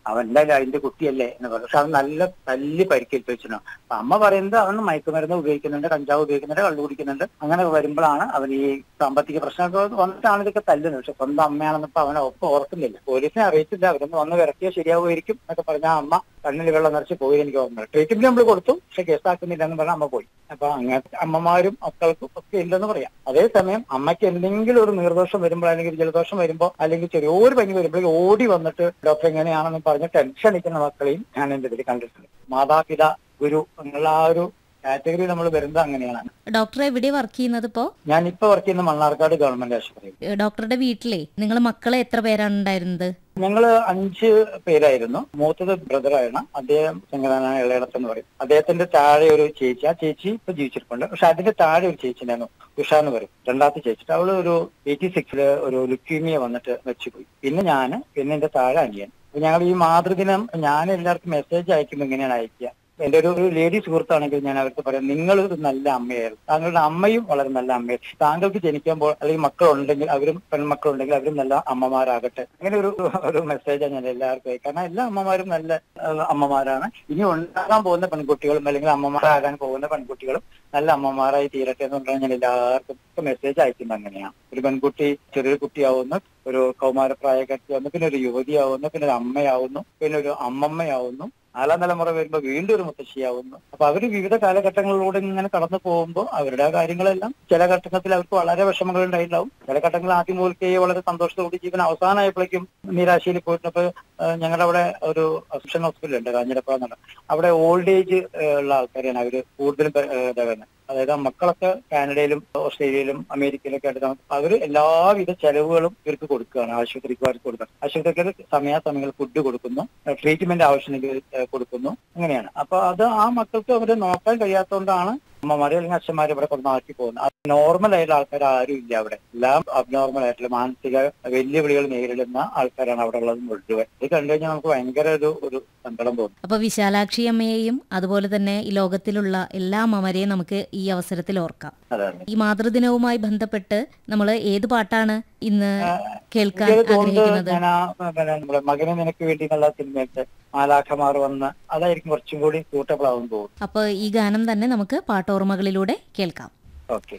അവൻ എന്തായാലും അതിന്റെ കുട്ടിയല്ലേ എന്ന് പറഞ്ഞു പക്ഷെ അവൻ നല്ല തല്ലി പരിക്കേൽപ്പിച്ചിരുന്നു അപ്പൊ അമ്മ പറയുന്നത് അവൻ മയക്കുമരുന്ന് ഉപയോഗിക്കുന്നുണ്ട് കഞ്ചാവ് ഉപയോഗിക്കുന്നുണ്ട് കള്ളു കുടിക്കുന്നുണ്ട് അങ്ങനെ വരുമ്പോഴാണ് അവൻ ഈ സാമ്പത്തിക പ്രശ്നമൊക്കെ വന്നിട്ടാണ് ഇതൊക്കെ തല്ലുന്നത് പക്ഷെ സ്വന്തം അമ്മയാണെന്നപ്പോ അവനെ ഒപ്പം ഓർക്കുന്നില്ല പോലീസിനെ അറിയിച്ചില്ല അവരൊന്ന് വന്ന് വിറക്കിയാൽ ശരിയാവുമായിരിക്കും എന്നൊക്കെ പറഞ്ഞ ആ അമ്മ കണ്ണിൽ വെള്ളം നിറച്ച് പോയി എനിക്ക് ഓർമ്മ ട്രീറ്റ്മെന്റ് നമ്മൾ കൊടുത്തു പക്ഷെ കേസാക്കുന്നില്ല എന്ന് പറഞ്ഞ അമ്മ പോയി അപ്പൊ അങ്ങനത്തെ അമ്മമാരും മക്കൾക്കും ഒക്കെ ഇല്ലെന്ന് പറയാം അതേസമയം അമ്മയ്ക്ക് എന്തെങ്കിലും ഒരു നീർദോഷം വരുമ്പോൾ അല്ലെങ്കിൽ ഒരു ജലദോഷം വരുമ്പോൾ അല്ലെങ്കിൽ ചെറിയൊരു പനി വരുമ്പോഴേക്കും ഓടി വന്നിട്ട് ഡോക്ടർ എങ്ങനെയാണെന്ന് പറഞ്ഞ് ടെൻഷൻ അടിക്കുന്ന മക്കളെയും ഞാൻ എന്റെ ഇതിൽ കണ്ടിട്ടുണ്ട് മാതാപിത ഗുരു എന്നുള്ള ആ ഒരു കാറ്റഗറി നമ്മൾ വരുന്നത് അങ്ങനെയാണ് ഡോക്ടർ എവിടെ വർക്ക് ചെയ്യുന്നത് ഇപ്പോ ഞാൻ ഇപ്പൊ വർക്ക് ചെയ്യുന്ന മണ്ണാർക്കാട് ഗവൺമെന്റ് ആശുപത്രിയിൽ ഏ, ഡോക്ടറുടെ വീട്ടിലെ നിങ്ങൾ മക്കളെ എത്ര പേരാണ് ഉണ്ടായിരുന്നത് ഞങ്ങള് അഞ്ച് പേരായിരുന്നു മൂത്തത് ബ്രദറാണ് അദ്ദേഹം സംഘടന ഇളയിടത്ത് എന്ന് പറയും അദ്ദേഹത്തിന്റെ താഴെ ഒരു ചേച്ചി ആ ചേച്ചി ഇപ്പൊ ജീവിച്ചിരിപ്പുണ്ട് പക്ഷെ അതിന്റെ താഴെ ഒരു ചേച്ചി ഉണ്ടായിരുന്നു ഉഷ എന്ന് പറയും രണ്ടാമത്തെ ചേച്ചി അവള് ഒരു എയ്റ്റി സിക്സില് ഒരു ലുക്കീമിയ വന്നിട്ട് വെച്ചുപോയി പിന്നെ ഞാന് പിന്നെ എന്റെ താഴെ അനിയൻ അപ്പൊ ഞങ്ങൾ ഈ മാതൃദിനം ഞാൻ എല്ലാവർക്കും മെസ്സേജ് അയക്കുമ്പോൾ ഇങ്ങനെയാണ് അയക്കുക എന്റെ ഒരു ഒരു ലേഡി സുഹൃത്താണെങ്കിൽ ഞാൻ അവർക്ക് പറയാം നിങ്ങൾ ഒരു നല്ല അമ്മയായിരുന്നു താങ്കളുടെ അമ്മയും വളരെ നല്ല അമ്മയായിരുന്നു താങ്കൾക്ക് ജനിക്കുമ്പോൾ അല്ലെങ്കിൽ മക്കളുണ്ടെങ്കിൽ അവരും പെൺമക്കളുണ്ടെങ്കിൽ അവരും നല്ല അമ്മമാരാകട്ടെ അങ്ങനെ ഒരു ഒരു മെസ്സേജാണ് ഞാൻ എല്ലാവർക്കും അയക്കുക കാരണം എല്ലാ അമ്മമാരും നല്ല ഏഹ്, അമ്മമാരാണ് ഇനി ഉണ്ടാകാൻ പോകുന്ന പെൺകുട്ടികളും അല്ലെങ്കിൽ അമ്മമാരാകാൻ പോകുന്ന പെൺകുട്ടികളും നല്ല അമ്മമാരായി തീരട്ടെ എന്ന് പറഞ്ഞാൽ ഞാൻ എല്ലാവർക്കും മെസ്സേജ് അയക്കുന്നത് അങ്ങനെയാണ് ഒരു പെൺകുട്ടി ചെറിയൊരു കുട്ടിയാവുന്നു ഒരു കൗമാരപ്രായക്കാരിയാവുന്നു പിന്നെ ഒരു യുവതിയാവുന്നു പിന്നെ ഒരു അമ്മയാവുന്നു പിന്നെ ഒരു അമ്മമ്മയാവുന്നു നാലാം തലമുറ വരുമ്പോൾ വീണ്ടും ഒരു മുത്തശ്ശിയാവുന്നു അപ്പൊ അവർ വിവിധ കാലഘട്ടങ്ങളിലൂടെ ഇങ്ങനെ കടന്നു പോകുമ്പോൾ അവരുടെ ആ കാര്യങ്ങളെല്ലാം ചില ഘട്ടത്തിൽ അവർക്ക് വളരെ വിഷമങ്ങൾ ഉണ്ടായിട്ടുണ്ടാവും ചില ഘട്ടങ്ങളിൽ ആദ്യം മുതൽക്കേ വളരെ സന്തോഷത്തോടെ ജീവൻ അവസാനമായപ്പോഴേക്കും നിരാശയിൽ പോയിട്ടപ്പോ ഞങ്ങളുടെ അവിടെ ഒരു അസിസ്റ്റൻ ഹോസ്പിറ്റൽ ഉണ്ട് കാഞ്ഞിരപ്പ എന്നുള്ള അവിടെ ഓൾഡ് ഏജ് ഉള്ള ആൾക്കാരെയാണ് അവര് കൂടുതലും പേ- ഏഹ് ഇതാകുന്നത് അതായത് ആ മക്കളൊക്കെ കാനഡയിലും ഓസ്ട്രേലിയയിലും അമേരിക്കയിലൊക്കെ ആയിട്ട് താമസം അവര് എല്ലാവിധ ചെലവുകളും ഇവർക്ക് കൊടുക്കുകയാണ് ആശുപത്രിക്ക് അവർക്ക് കൊടുക്കുക ആശുപത്രിക്ക് സമയാസമയങ്ങൾ ഫുഡ് കൊടുക്കുന്നു ട്രീറ്റ്മെന്റ് ആവശ്യമെങ്കിൽ ഏഹ് കൊടുക്കുന്നു അങ്ങനെയാണ് അപ്പൊ അത് ആ മക്കൾക്ക് അവരെ നോക്കാൻ കഴിയാത്തതുകൊണ്ടാണ് അമ്മമാരെ അല്ലെങ്കിൽ അച്ഛന്മാരെ ഇവിടെ കൊണ്ട് ആക്കി പോകുന്നത് അത് നോർമൽ ആയിട്ടുള്ള ആൾക്കാർ ആരും ഇല്ല അവിടെ എല്ലാം അബ്നോർമൽ ആയിട്ടുള്ള മാനസിക വെല്ലുവിളികൾ നേരിടുന്ന ആൾക്കാരാണ് അവിടെ ഉള്ളത് മുഴുവൻ ഇത് കണ്ടു കഴിഞ്ഞാൽ നമുക്ക് ഭയങ്കര ഒരു ഒരു സങ്കടം തോന്നും അപ്പൊ വിശാലാക്ഷി അമ്മയെയും അതുപോലെ തന്നെ ഈ ലോകത്തിലുള്ള എല്ലാ അമ്മമാരെയും നമുക്ക് ഈ അവസരത്തിൽ ഓർക്കാം അതാണ് ഈ മാതൃദിനവുമായി ബന്ധപ്പെട്ട് നമ്മൾ ഏത് പാട്ടാണ് ഇന്ന് കേൾക്കാൻ എനിക്കത് തോന്നുന്നത് ആഗ്രഹിക്കുന്നത് ഞാൻ ആ പിന്നെ നമ്മുടെ മകനെ നിനക്ക് വേണ്ടി എന്നുള്ള സിനിമയിലത്തെ മാലാഖമാർ വന്ന് അതായിരിക്കും കുറച്ചും കൂടി സൂട്ടബിൾ ആവും തോന്നുന്നു അപ്പൊ ഈ ഗാനം തന്നെ നമുക്ക് പാട്ടോർമ്മകളിലൂടെ കേൾക്കാം ഓക്കെ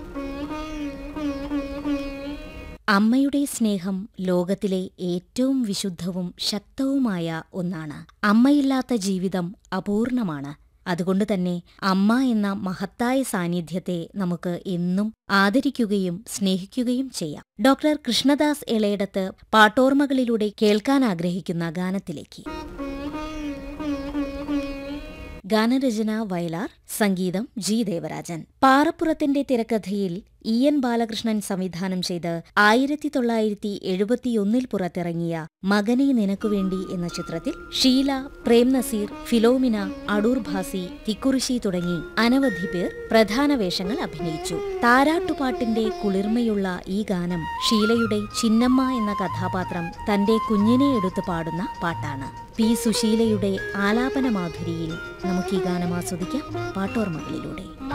അമ്മയുടെ സ്നേഹം ലോകത്തിലെ ഏറ്റവും വിശുദ്ധവും ശക്തവുമായ ഒന്നാണ് അമ്മയില്ലാത്ത ജീവിതം അപൂർണമാണ് അതുകൊണ്ട് തന്നെ അമ്മ എന്ന മഹത്തായ സാന്നിധ്യത്തെ നമുക്ക് എന്നും ആദരിക്കുകയും സ്നേഹിക്കുകയും ചെയ്യാം ഡോക്ടർ കൃഷ്ണദാസ് എളയിടത്ത് പാട്ടോർമ്മകളിലൂടെ കേൾക്കാൻ ആഗ്രഹിക്കുന്ന ഗാനത്തിലേക്ക് ഗാനരചന വയലാർ സംഗീതം ജി ദേവരാജൻ പാറപ്പുറത്തിന്റെ തിരക്കഥയിൽ ഇ എൻ ബാലകൃഷ്ണൻ സംവിധാനം ചെയ്ത് ആയിരത്തി തൊള്ളായിരത്തി എഴുപത്തിയൊന്നിൽ പുറത്തിറങ്ങിയ മകനെ നിനക്കുവേണ്ടി എന്ന ചിത്രത്തിൽ ഷീല പ്രേം നസീർ ഫിലോമിന അടൂർ ഭാസി തിക്കുറിശി തുടങ്ങി അനവധി പേർ പ്രധാന വേഷങ്ങൾ അഭിനയിച്ചു താരാട്ടുപാട്ടിന്റെ കുളിർമയുള്ള ഈ ഗാനം ഷീലയുടെ ചിന്നമ്മ എന്ന കഥാപാത്രം തന്റെ കുഞ്ഞിനെ എടുത്തു പാടുന്ന പാട്ടാണ് പി സുശീലയുടെ ആലാപന മാധുരിയിൽ നമുക്ക് ഈ ഗാനം ആസ്വദിക്കാം പാട്ടോർമ്മകളിലൂടെ